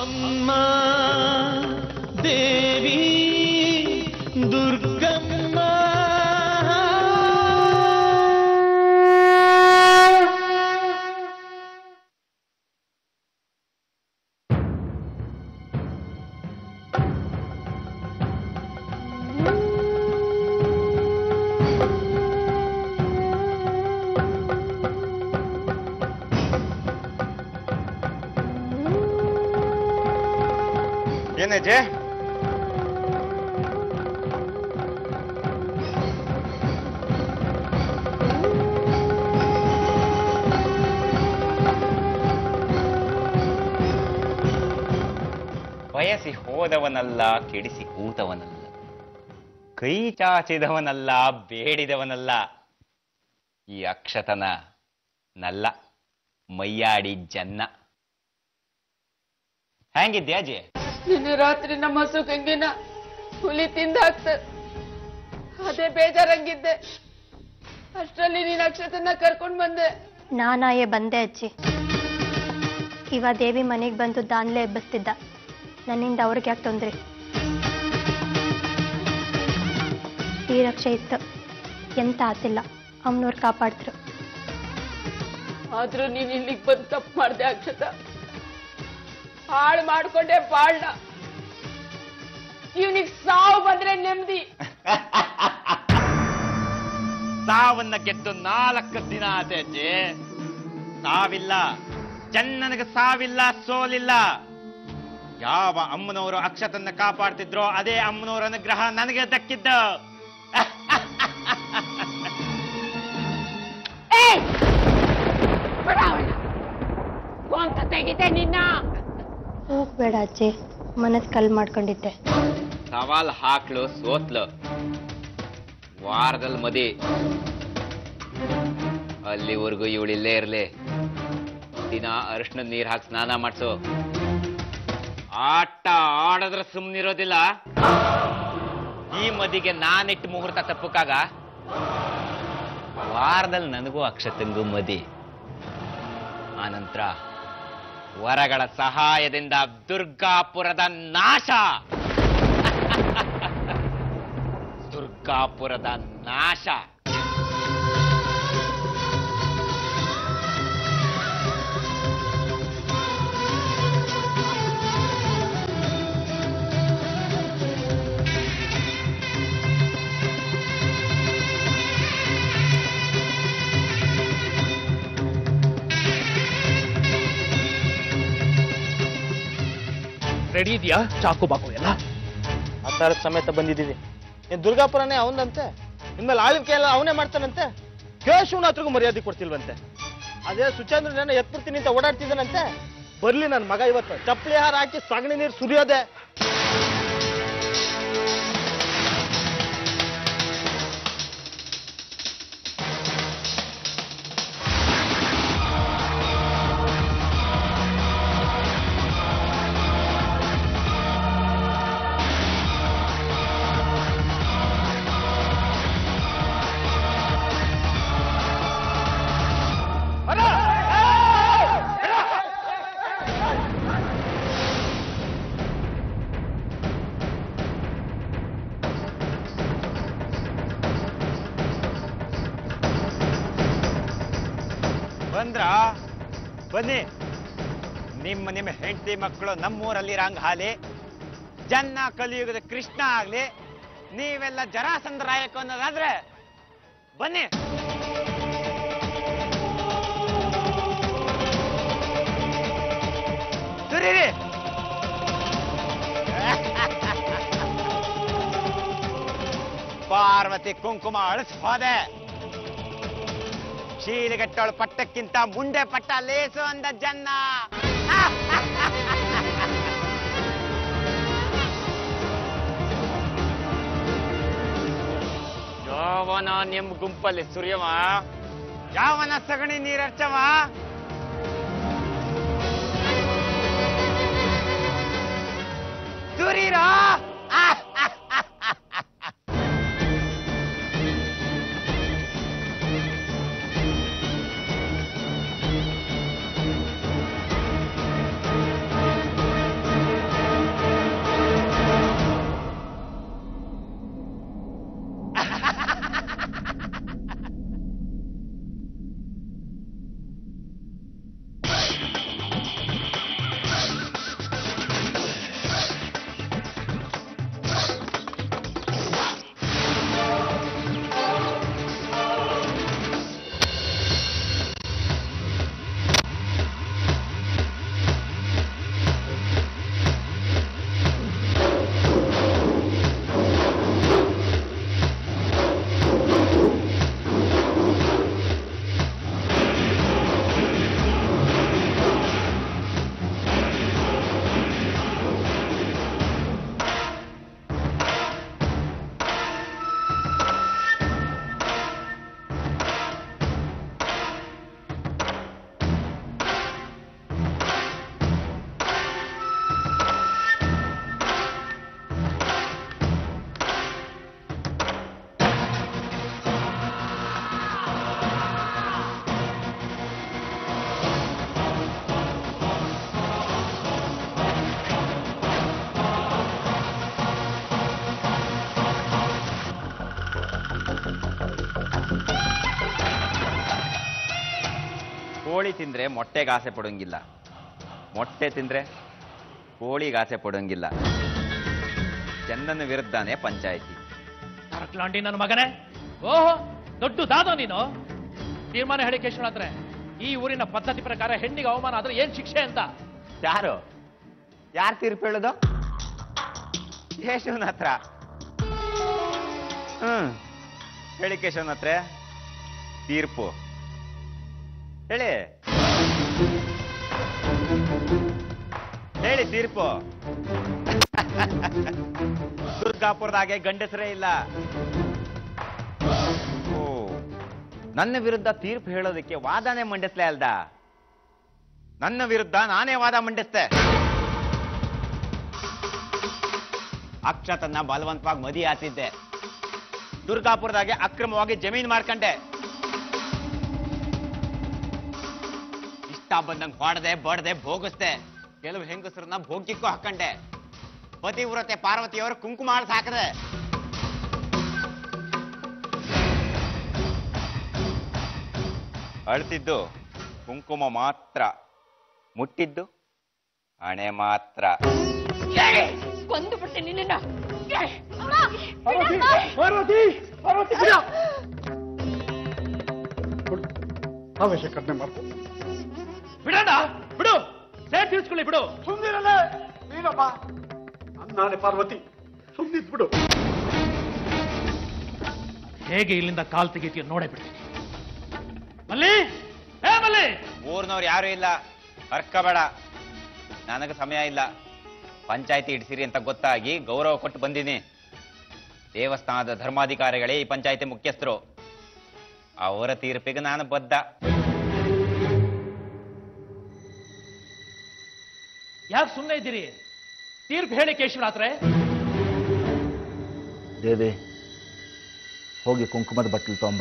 ಅಮ್ಮ ದೇವಿ ದುರ್ಗಮ್ಮ ಏನಜ್ಜೆ ಬಯಸಿ ಹೋದವನಲ್ಲ ಕೆಡಿಸಿ ಕೂತವನಲ್ಲ ಕೈ ಚಾಚಿದವನಲ್ಲ ಬೇಡಿದವನಲ್ಲ ಈ ಅಕ್ಷತನ ನಲ್ಲ ಮೈಯಾಡಿ ಜನ್ನ ಹೆಂಗಿದ್ಯಾ ಅಜ್ಜಿ ನಿನ್ನೆ ರಾತ್ರಿ ನಮ್ಮ ಹಸು ಗಂಗಿನ ಹುಲಿ ತಿಂದಾಕ್ತ ಅದೇ ಬೇಜಾರಂಗಿದ್ದೆ ಅಷ್ಟರಲ್ಲಿ ನೀನ್ ಅಕ್ಷತನ್ನ ಕರ್ಕೊಂಡ್ ಬಂದೆ ನಾನಾಯೇ ಬಂದೆ ಅಜ್ಜಿ ಇವ ದೇವಿ ಮನೆಗೆ ಬಂದು ದಾನ್ಲೆ ಎಬ್ಬಿಸ್ತಿದ್ದ ನನ್ನಿಂದ ಅವ್ರಿಗೆ ಯಾಕೆ ತೊಂದ್ರೆ ಈ ರಕ್ಷೆ ಇತ್ತು ಎಂತ ಆತಿಲ್ಲ ಅಮ್ಮನವ್ರು ಕಾಪಾಡ್ದ್ರು ಆದ್ರೂ ನೀನ್ ಇಲ್ಲಿಗೆ ಬಂದು ತಪ್ಪು ಮಾಡ್ದೆ ಅಕ್ಷತ ಹಾಳು ಮಾಡ್ಕೊಂಡೆ ಬಾಳ್ನ ಇವನಿಗೆ ಸಾವು ಬಂದ್ರೆ ನೆಮ್ಮದಿ ಸಾವನ್ನ ಗೆದ್ದು ನಾಲ್ಕು ದಿನ ಆತೆ ಅಜ್ಜಿ ಸಾವಿಲ್ಲ ಚನ್ನನಿಗೆ ಸಾವಿಲ್ಲ ಸೋಲಿಲ್ಲ ಯಾವ ಅಮ್ಮನವರು ಅಕ್ಷತನ್ನ ಕಾಪಾಡ್ತಿದ್ರೋ ಅದೇ ಅಮ್ಮನವರ ಅನುಗ್ರಹ ನನಗೆ ದಕ್ಕಿದ್ದ ಅಂತ ತೆಗಿತೆ ನಿನ್ನ ಹೋಗ್ಬೇಡ ಅಜ್ಜಿ ಮನಸ್ಸು ಕಲ್ ಮಾಡ್ಕೊಂಡಿದ್ದೆ ಸವಾಲ್ ಹಾಕ್ಲು ಸೋತ್ಲು ವಾರದಲ್ಲಿ ಮದಿ ಅಲ್ಲಿವರೆಗೂ ಇವಳಿಲ್ಲೇ ಇರ್ಲಿ ದಿನ ಅರಿಶಿನ ನೀರ್ ಹಾಕಿ ಸ್ನಾನ ಮಾಡ್ಸು ಆಟ ಆಡಿದ್ರೆ ಸುಮ್ನಿರೋದಿಲ್ಲ ಈ ಮದಿಗೆ ನಾನಿಟ್ಟು ಮುಹೂರ್ತ ತಪ್ಪಕ್ಕಾಗ ವಾರದಲ್ಲಿ ನನಗೂ ಅಕ್ಷತಂಗೂ ಮದಿ ಆನಂತರ ವರಗಳ ಸಹಾಯದಿಂದ ದುರ್ಗಾಪುರದ ನಾಶ ದುರ್ಗಾಪುರದ ನಾಶ ರೆಡಿ ಇದೆಯಾ ಚಾಕು ಬಾಕು ಎಲ್ಲ ಆತಾರ ಸಮೇತ ಬಂದಿದ್ದೀವಿ ಏನ್ ದುರ್ಗಾಪುರನೇ ಅವನಂತೆ ಇನ್ಮೇಲೆ ಆಳ್ವಿಕೆ ಎಲ್ಲ ಅವನೇ ಮಾಡ್ತಾನಂತೆ ಕೇಶವನ ಹತ್ರಗೂ ಮರ್ಯಾದೆ ಕೊಡ್ತಿಲ್ವಂತೆ ಅದೇ ಸುಚಂದ್ರನ ಎತ್ಬಿಡ್ತೀನಿ ಅಂತ ಓಡಾಡ್ತಿದ್ದಾನಂತೆ ಬರ್ಲಿ ನನ್ನ ಮಗ ಇವತ್ತು ಚಪ್ಪಲಿ ಹಾರ ಹಾಕಿ ಸಗಣಿ ನೀರು ಸುರಿಯೋದೆ ಬಂದ್ರ ಬನ್ನಿ ನಿಮ್ಮ ನಿಮ್ಮ ಹೆಂಡತಿ ಮಕ್ಕಳು ನಮ್ಮೂರಲ್ಲಿ ರಂಗ್ ಹಾಲಿ ಜನ್ನ ಕಲಿಯುಗದ ಕೃಷ್ಣ ಆಗ್ಲಿ ನೀವೆಲ್ಲ ಜರಾಸಂಧ ರಾಯಕ ಅನ್ನೋದಾದ್ರೆ ಬನ್ನಿ ಸುರೀರಿ ಪಾರ್ವತಿ ಕುಂಕುಮ ಅಳಿಸ್ ಹೋದೆ ಶೀಲಿಗಟ್ಟೋಳು ಪಟ್ಟಕ್ಕಿಂತ ಮುಂಡೆ ಪಟ್ಟ ಲೇಸು ಅಂದ ಜನ್ನ ಯಾವನ ನಿಮ್ ಗುಂಪಲ್ಲಿ ಸುರಿಯವ ಯಾವನ ಸಗಣಿ ನೀರರ್ಚವ ಸುರೀರಾ ಕೋಳಿ ತಿಂದ್ರೆ ಮೊಟ್ಟೆಗೆ ಆಸೆ ಪಡೋಂಗಿಲ್ಲ ಮೊಟ್ಟೆ ತಿಂದ್ರೆ ಕೋಳಿಗೆ ಆಸೆ ಪಡೋಂಗಿಲ್ಲ ಚಂದನ ವಿರುದ್ಧನೇ ಪಂಚಾಯಿತಿ ತರಕ್ಲಾಂಡಿ ನನ್ನ ಮಗನೇ ಓಹೋ ದೊಡ್ಡದಾದ ನೀನು ತೀರ್ಮಾನ ಹೇಳಿ ಕೇಶವನಾಥ್ರೆ ಈ ಊರಿನ ಪದ್ಧತಿ ಪ್ರಕಾರ ಹೆಣ್ಣಿಗೆ ಅವಮಾನ ಆದ್ರೆ ಏನ್ ಶಿಕ್ಷೆ ಅಂತ ಯಾರು ಯಾರು ತೀರ್ಪು ಹೇಳೋದು ಕೇಶವನ ಹತ್ರ ಹ್ಮ್ ಹೇಳಿ ಕೇಶವನ ಹತ್ರ ತೀರ್ಪು ಹೇಳಿ ಹೇಳಿ ತೀರ್ಪು ದುರ್ಗಾಪುರದಾಗೆ ಗಂಡಸರೇ ಇಲ್ಲ ಓ ನನ್ನ ವಿರುದ್ಧ ತೀರ್ಪು ಹೇಳೋದಕ್ಕೆ ವಾದನೆ ಮಂಡಿಸ್ಲೇ ಅಲ್ದ ನನ್ನ ವಿರುದ್ಧ ನಾನೇ ವಾದ ಮಂಡಿಸ್ತೆ ಅಕ್ಷತನ್ನ ಬಲವಂತವಾಗಿ ಮದಿ ಹಾಸಿದ್ದೆ ದುರ್ಗಾಪುರದಾಗೆ ಅಕ್ರಮವಾಗಿ ಜಮೀನ್ ಮಾಡ್ಕೊಂಡೆ ಇಷ್ಟ ಬಂದಂಗ್ ಹೊಡೆದೆ ಬಡ್ದೆ ಭೋಗಿಸ್ದೆ ಕೆಲವು ಹೆಂಗಸರನ್ನ ಭೋಗ್ಯಕ್ಕೂ ಹಾಕೊಂಡೆ ಪತಿವ್ರತೆ ಪಾರ್ವತಿಯವರು ಕುಂಕುಮ ಆಳ್ಸ್ ಹಾಕದೆ ಅಳ್ತಿದ್ದು ಕುಂಕುಮ ಮಾತ್ರ ಮುಟ್ಟಿದ್ದು ಹಣೆ ಮಾತ್ರ ಕೊಂದು ಬಿಡ್ತೀನಿ ನಿನ್ನ ಆವೇಶ ಕಡಿಮೆ ಮಾಡ್ತೀನಿ ಬಿಡಣ್ಣ ಬಿಡು ಸೇರ್ ತೀರ್ಸ್ಕೊಳ್ಳಿ ಬಿಡು ಸುಮ್ಮನಿರಲ್ಲೇ ನೀನಪ್ಪ ನಾನೇ ಪಾರ್ವತಿ ಸುಮ್ಮನಿದ್ ಬಿಡು ಹೇಗೆ ಇಲ್ಲಿಂದ ಕಾಲ್ ತೆಗಿತೀಯ ನೋಡೇ ಬಿಡ್ತೀನಿ ಮಲ್ಲಿ ಏ ಮಲ್ಲಿ ಊರ್ನವ್ರು ಯಾರು ಇಲ್ಲ ಹರ್ಕಬೇಡ ನನಗೆ ಸಮಯ ಇಲ್ಲ ಪಂಚಾಯತಿ ಇಡ್ಸಿರಿ ಅಂತ ಗೊತ್ತಾಗಿ ಗೌರವ ಕೊಟ್ಟು ಬಂದೀನಿ ದೇವಸ್ಥಾನದ ಧರ್ಮಾಧಿಕಾರಿಗಳೇ ಈ ಪಂಚಾಯತಿ ಮುಖ್ಯಸ್ಥರು ಅವರ ತೀರ್ಪಿಗೆ ನಾನು ಬದ್ಧ ಯಾಕೆ ಸುಮ್ಮನೆ ಇದ್ದೀರಿ ತೀರ್ಪು ಹೇಳಿ ಕೇಶವನಾಥ್ರೆ ದೇವಿ ಹೋಗಿ ಕುಂಕುಮದ ಬಟ್ಟಲು ತೊಂಬ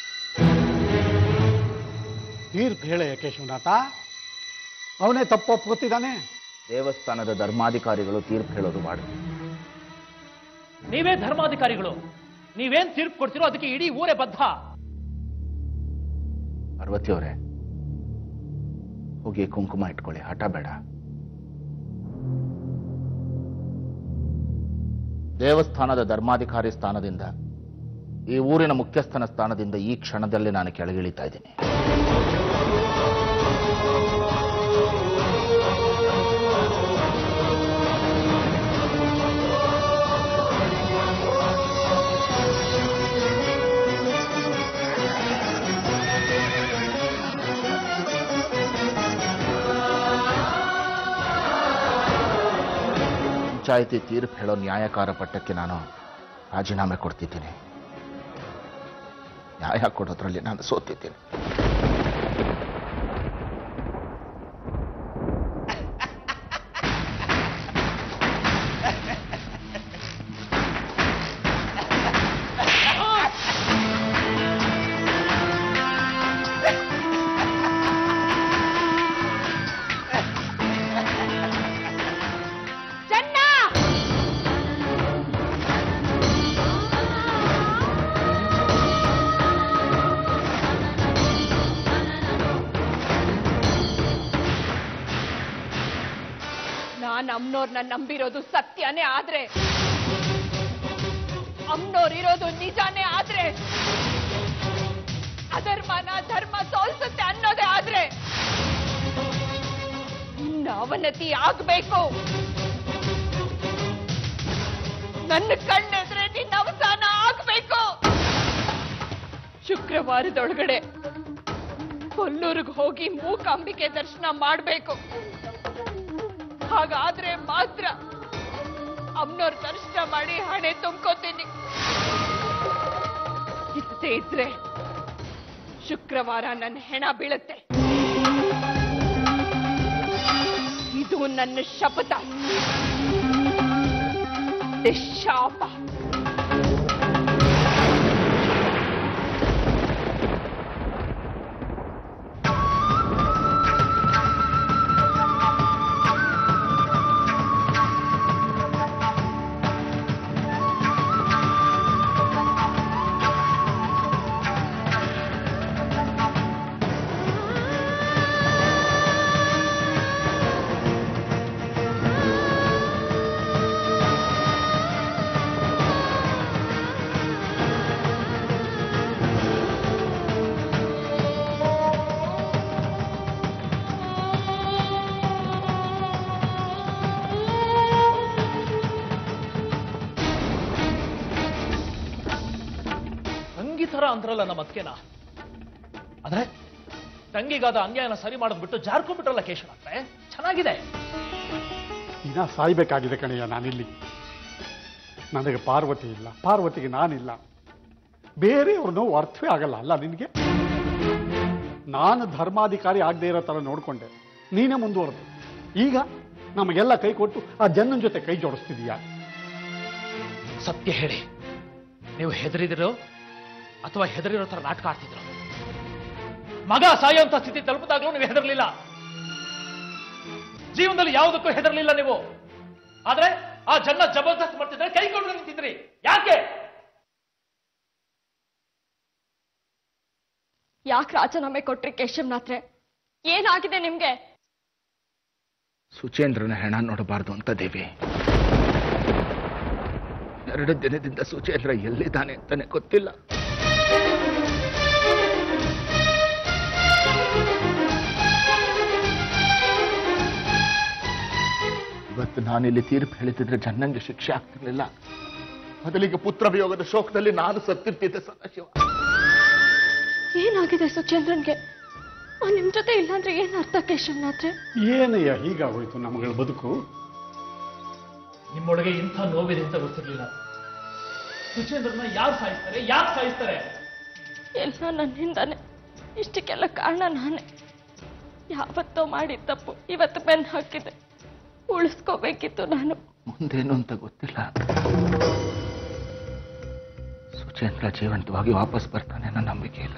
ತೀರ್ಪು ಹೇಳ ಕೇಶವನಾಥ ಅವನೇ ತಪ್ಪು ಒಪ್ಕೊತಿದ್ದಾನೆ ದೇವಸ್ಥಾನದ ಧರ್ಮಾಧಿಕಾರಿಗಳು ತೀರ್ಪು ಹೇಳೋದು ಮಾಡು ನೀವೇ ಧರ್ಮಾಧಿಕಾರಿಗಳು ನೀವೇನ್ ತೀರ್ಪು ಕೊಡ್ತೀರೋ ಅದಕ್ಕೆ ಇಡೀ ಊರೇ ಬದ್ಧ ಪಾರ್ವತಿಯವರೇ ಹೋಗಿ ಕುಂಕುಮ ಇಟ್ಕೊಳ್ಳಿ ಹಠ ಬೇಡ ದೇವಸ್ಥಾನದ ಧರ್ಮಾಧಿಕಾರಿ ಸ್ಥಾನದಿಂದ ಈ ಊರಿನ ಮುಖ್ಯಸ್ಥನ ಸ್ಥಾನದಿಂದ ಈ ಕ್ಷಣದಲ್ಲಿ ನಾನು ಕೆಳಗಿಳಿತಾ ಇದ್ದೀನಿ ಪಂಚಾಯಿತಿ ತೀರ್ಪು ಹೇಳೋ ನ್ಯಾಯಕಾರ ಪಟ್ಟಕ್ಕೆ ನಾನು ರಾಜೀನಾಮೆ ಕೊಡ್ತಿದ್ದೀನಿ ನ್ಯಾಯ ಕೊಡೋದ್ರಲ್ಲಿ ನಾನು ಸೋತಿದ್ದೀನಿ ಚೆನ್ನ ನಾನ್ ಅಮ್ನೋರ್ನ ನಂಬಿರೋದು ಸತ್ಯನೇ ಆದ್ರೆ ಅಮ್ನೋರ್ ಇರೋದು ನಿಜಾನೇ ಆದ್ರೆ ಅಧರ್ಮನ ಧರ್ಮ ಸೋಲ್ಸುತ್ತೆ ಅನ್ನೋದೇ ಆದ್ರೆ ಇನ್ನು ಅವನತಿ ಆಗ್ಬೇಕು ನನ್ನ ಕಣ್ಣೆದ್ರೆ ನಿನ್ನ ಅವಸಾನ ಆಗ್ಬೇಕು ಶುಕ್ರವಾರದೊಳಗಡೆ ಕೊಲ್ಲೂರಿಗೆ ಹೋಗಿ ಮೂಕಾಂಬಿಕೆ ದರ್ಶನ ಮಾಡ್ಬೇಕು ಹಾಗಾದ್ರೆ ಮಾತ್ರ ಅಮ್ಮನವ್ರ ದರ್ಶನ ಮಾಡಿ ಹಣೆ ತುಂಬ್ಕೋತೀನಿ ಇಷ್ಟೇ ಇದ್ರೆ ಶುಕ್ರವಾರ ನನ್ನ ಹೆಣ ಬೀಳುತ್ತೆ ಇದು ನನ್ನ ಶಪಥ ಶಾಪ ಆ ಮಾತ್ರ ಅಂದ್ರಲ್ಲ ನಮ್ಮ ಅದ್ಕೆನ ಆದ್ರೆ ತಂಗಿಗಾದ ಅನ್ಯಾಯನ ಸರಿ ಮಾಡೋದ್ ಬಿಟ್ಟು ಜಾರ್ಕೊಂಡ್ಬಿಟ್ರಲ್ಲ ಕೇಶವನಾಥ್ರೆ ಚೆನ್ನಾಗಿದೆ ಇನ್ನ ಸಾಯ್ಬೇಕಾಗಿದೆ ಕಣಯ್ಯ ನಾನಿಲ್ಲಿ ನನಗೆ ಪಾರ್ವತಿ ಇಲ್ಲ ಪಾರ್ವತಿಗೆ ನಾನಿಲ್ಲ ಬೇರೆಯವ್ರ ನೋವು ಅರ್ಥವೇ ಆಗಲ್ಲ ಅಲ್ಲ ನಿನಗೆ ನಾನು ಧರ್ಮಾಧಿಕಾರಿ ಆಗದೆ ಇರೋ ಥರ ನೋಡ್ಕೊಂಡೆ ನೀನೇ ಮುಂದುವರೆದು ಈಗ ನಮಗೆಲ್ಲ ಕೈ ಕೊಟ್ಟು ಆ ಜನನ ಜೊತೆ ಕೈ ಜೋಡಿಸ್ತಿದೀಯಾ ಸತ್ಯ ಹೇಳಿ ನೀವು ಹೆದರಿದಿರೋ ಅಥವಾ ಹೆದರಿರೋ ತರ ನಾಟಕ ಆಡ್ತಿದ್ರು ಮಗ ಸಾಯುವಂತ ಸ್ಥಿತಿ ತಲುಪಿದಾಗ್ಲೂ ನೀವು ಹೆದರ್ಲಿಲ್ಲ ಜೀವನದಲ್ಲಿ ಯಾವುದಕ್ಕೂ ಹೆದರ್ಲಿಲ್ಲ ನೀವು ಆದ್ರೆ ಆ ಜನ ಜಬರ್ದಸ್ತ್ ಮಾಡ್ತಿದ್ರೆ ಕೈಗೊಂಡು ನಿಂತಿದ್ರಿ ಯಾಕೆ ಯಾಕೆ ರಾಜೀನಾಮೆ ಕೊಟ್ರಿ ಕೇಶವನಾಥ್ರೆ ಏನಾಗಿದೆ ನಿಮ್ಗೆ ಸುಚೇಂದ್ರನ ಹೆಣ ನೋಡಬಾರ್ದು ಅಂತ ದೇವಿ ಎರಡು ದಿನದಿಂದ ಸುಚೇಂದ್ರ ಎಲ್ಲಿದ್ದಾನೆ ಅಂತಾನೆ ಗೊತ್ತಿಲ್ಲ ಇವತ್ತು ನಾನಿಲ್ಲಿ ತೀರ್ಪು ಹೇಳಿದ್ರೆ ಜನ್ನಂಗೆ ಶಿಕ್ಷೆ ಆಗ್ತಿರ್ಲಿಲ್ಲ ಮೊದಲಿಗೆ ಪುತ್ರ ವಿಯೋಗದ ಶೋಕದಲ್ಲಿ ನಾನು ಸತ್ತಿರ್ತಿದ್ದೆ ಸದಾಶಿವ ಏನಾಗಿದೆ ಸುಚೇಂದ್ರನ್ಗೆ ಅವ್ನ್ ನಿಮ್ ಜೊತೆ ಇಲ್ಲಾಂದ್ರೆ ಏನ್ ಅರ್ಥ ಕೇಶವನಾಥ್ರೆ ಏನಯ್ಯ ಹೀಗಾಗೋಯ್ತು ನಮಗಳ ಬದುಕು ನಿಮ್ಮೊಳಗೆ ಇಂಥ ನೋವಿದೆ ಅಂತ ಗೊತ್ತಿರ್ಲಿಲ್ಲ ಸುಚೇಂದ್ರನ ಯಾರು ಸಾಯಿಸ್ತಾರೆ ಯಾಕೆ ಸಾಯಿಸ್ತಾರೆ ಎಲ್ಲ ನನ್ನಿಂದಾನೆ ಇಷ್ಟಕ್ಕೆಲ್ಲ ಕಾರಣ ನಾನೇ ಯಾವತ್ತೋ ಮಾಡಿದ ತಪ್ಪು ಇವತ್ತು ಬೆನ್ ಹಾಕಿದೆ ಉಳಿಸ್ಕೋಬೇಕಿತ್ತು ನಾನು ಮುಂದೇನು ಅಂತ ಗೊತ್ತಿಲ್ಲ ಸುಚೇಂದ್ರ ಜೀವಂತವಾಗಿ ವಾಪಸ್ ಬರ್ತಾನೆ ಅನ್ನೋ ನಂಬಿಕೆ ಇಲ್ಲ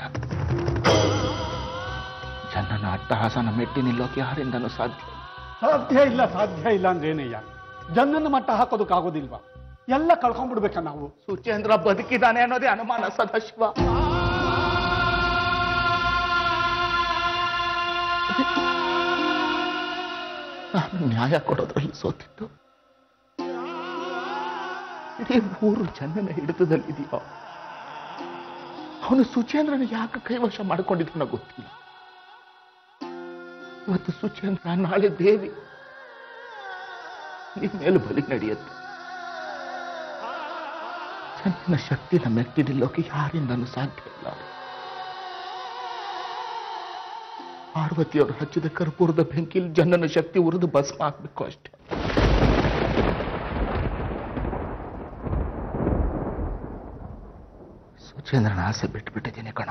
ಜನನ ಅಟ್ಟಹಾಸನ ಮೆಟ್ಟಿ ನಿಲ್ಲೋಕೆ ಯಾರಿಂದನೂ ಸಾಧ್ಯ ಇಲ್ಲ. ಸಾಧ್ಯ ಇಲ್ಲ ಸಾಧ್ಯ ಇಲ್ಲ ಅಂದ್ರೆ ಏನಯ್ಯ ಜನನ ಮಟ್ಟ ಹಾಕೋದಕ್ಕಾಗೋದಿಲ್ವಾ ಎಲ್ಲ ಕಳ್ಕೊಂಡ್ಬಿಡ್ಬೇಕಾ ನಾವು ಸುಚೇಂದ್ರ ಬದುಕಿದ್ದಾನೆ ಅನ್ನೋದೇ ಅನುಮಾನ ಸದಾಶಿವ ನಾನು ನ್ಯಾಯ ಕೊಡೋದ್ರಲ್ಲಿ ಸೋತಿದ್ದು ಇಡೀ ಊರು ಜನನ ಹಿಡಿತದಲ್ಲಿದೆಯೋ ಅವನು ಸುಚೇಂದ್ರನ ಯಾಕೆ ಕೈವಶ ಮಾಡ್ಕೊಂಡಿದ್ದಾನೋ ಗೊತ್ತಿಲ್ಲ ಇವತ್ತು ಸುಚೇಂದ್ರ ನಾಳೆ ದೇವಿ ನಿನ್ ಮೇಲೆ ಬಲಿ ನಡೆಯುತ್ತೆ ಚಂದನ ಶಕ್ತಿನ ಮೆಟ್ಟಿ ನಿಲ್ಲೋಕೆ ಯಾರಿಂದನೂ ಸಾಧ್ಯ ಇಲ್ಲ ಪಾರ್ವತಿಯವರು ಹಚ್ಚಿದ ಕರ್ಪೂರದ ಬೆಂಕಿಲಿ ಜನನ ಶಕ್ತಿ ಉರಿದು ಭಸ್ಮ ಹಾಕ್ಬೇಕು ಅಷ್ಟೇ ಸುಚೇಂದ್ರನ ಆಸೆ ಬಿಟ್ಬಿಟ್ಟಿದ್ದೀನಿ ಕಣ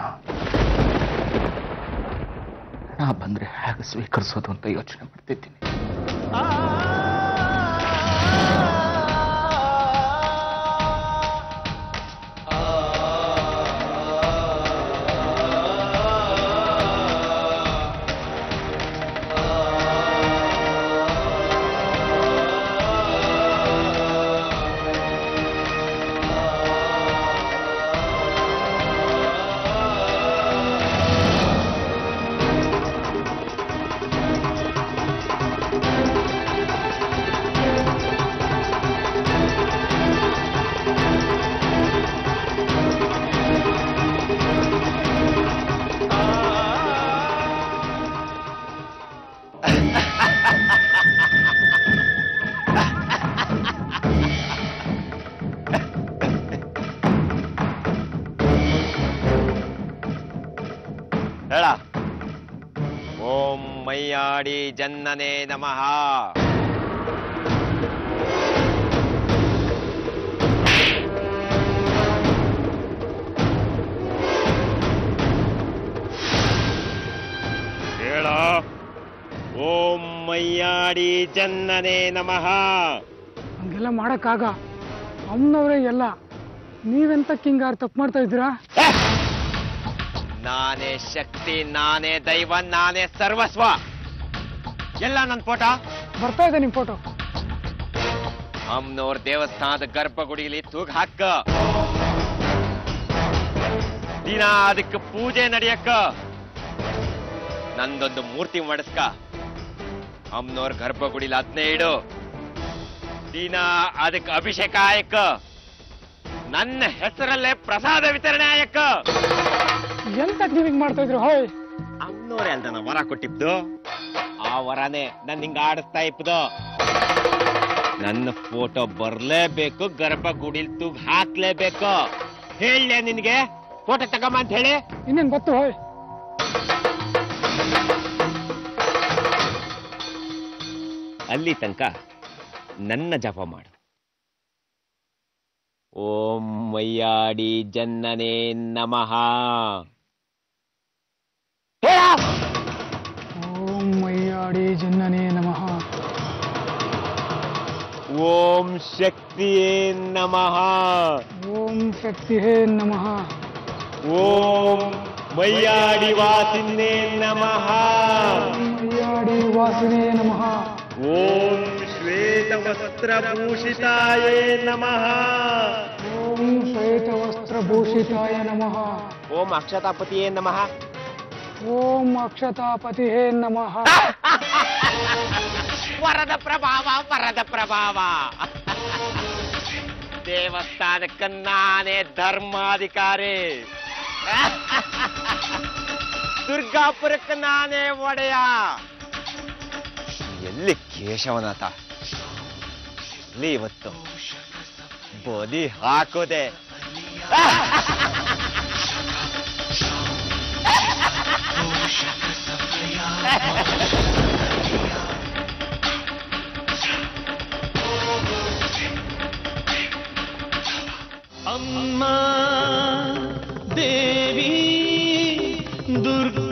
ಹಣ ಬಂದ್ರೆ ಹೇಗೆ ಸ್ವೀಕರಿಸೋದು ಅಂತ ಯೋಚನೆ ಮಾಡ್ತಿದ್ದೀನಿ ಹೇಳ ಓಂ ಮೈಯಾಡಿ ಜನ್ನನೇ ನಮಃ ಹೇಳ ಓಂ ಮೈಯಾಡಿ ಜನ್ನನೇ ನಮಃ ಹಂಗೆಲ್ಲ ಮಾಡಕ್ಕಾಗ ಅಮ್ಮನವರೇ ಎಲ್ಲ ನೀವೆಂತ ಕಿಂಗಾರ್ ತಪ್ಪು ಮಾಡ್ತಾ ಇದ್ದೀರಾ ನಾನೇ ಶಕ್ತಿ ನಾನೇ ದೈವ ನಾನೇ ಸರ್ವಸ್ವ ಎಲ್ಲ ನನ್ನ ಫೋಟೋ ಬರ್ತಾ ಇದೆ ನಿಮ್ ಫೋಟೋ ಅಮ್ನೋರ್ ದೇವಸ್ಥಾನದ ಗರ್ಭಗುಡಿಲಿ ತೂಗ್ ಹಾಕ ದಿನ ಅದಕ್ಕೆ ಪೂಜೆ ನಡೆಯಕ್ಕ ನಂದೊಂದು ಮೂರ್ತಿ ಮಾಡಿಸ್ಕ ಅಮ್ನೋರ್ ಗರ್ಭಗುಡಿಲಿ ಅದನ್ನೇ ಇಡು ದಿನ ಅದಕ್ಕೆ ಅಭಿಷೇಕ ಆಯಕ್ಕ ನನ್ನ ಹೆಸರಲ್ಲೇ ಪ್ರಸಾದ ವಿತರಣೆ ಆಯಕ್ಕ ಎಂತ ನೀವು ಹಿಂಗ್ ಮಾಡ್ತಾ ಇದ್ರು ಹೋಯ್ ಅಮ್ನೋರೆ ಅಲ್ದ ನಾ ವರ ಕೊಟ್ಟಿದ್ದು ಆ ವರನೇ ನನ್ ಹಿಂಗ ಆಡಿಸ್ತಾ ಇಪ್ಪದು ನನ್ನ ಫೋಟೋ ಬರ್ಲೇಬೇಕು ಗರ್ಭಗುಡಿಲ್ ತೂಗ್ ಹಾಕ್ಲೇಬೇಕು ಹೇಳ ನಿನ್ಗೆ ಫೋಟೋ ತಗೊಂಬ ಅಂತ ಹೇಳಿ ಇನ್ನೇನು ಗೊತ್ತು ಹೋಯ್ ಅಲ್ಲಿ ತನಕ ನನ್ನ ಜಪ ಮಾಡು ಓಂ ಮಯ್ಯಾಡಿ ಜನ್ನನೇ ನಮಃ ಹೇಳ ಓಂ ಮಯ್ಯಾಡಿ ಜನ್ನನೇ ನಮಃ ಓಂ ಶಕ್ತಿಯೇ ನಮಃ ಓಂ ಶಕ್ತಿಹೇ ನಮಃ ಓಂ ಮಯ್ಯಾಡಿ ವಾಸಿನ್ನೇ ನಮಃ ಮಯ್ಯಾಡಿ ವಾಸಿನೇ ನಮಃ ಓಂ ಶ್ವೇತವಸ್ತ್ರಭೂಷಿತಾಯೇ ನಮಃ ಓಂ ಶ್ವೇತವಸ್ತ್ರಭೂಷಿತಾಯ ನಮಃ ಓಂ ಅಕ್ಷತಾಪತಿಯೇ ನಮಃ ಓಂ ಅಕ್ಷತಾಪತಿಹೇ ನಮಃ ವರದ ಪ್ರಭಾವ ವರದ ಪ್ರಭಾವ ದೇವಸ್ಥಾನಕ್ಕೆ ನಾನೇ ಧರ್ಮಾಧಿಕಾರಿ ದುರ್ಗಾಪುರಕ್ಕೆ ನಾನೇ ಒಡೆಯ ಎಲ್ಲಿ ಕೇಶವನಾಥ ಎಲ್ಲಿ ಇವತ್ತು ಬಲಿ ಹಾಕೋದೆ ಅಮ್ಮ ದೇವಿ ದುರ್ಗ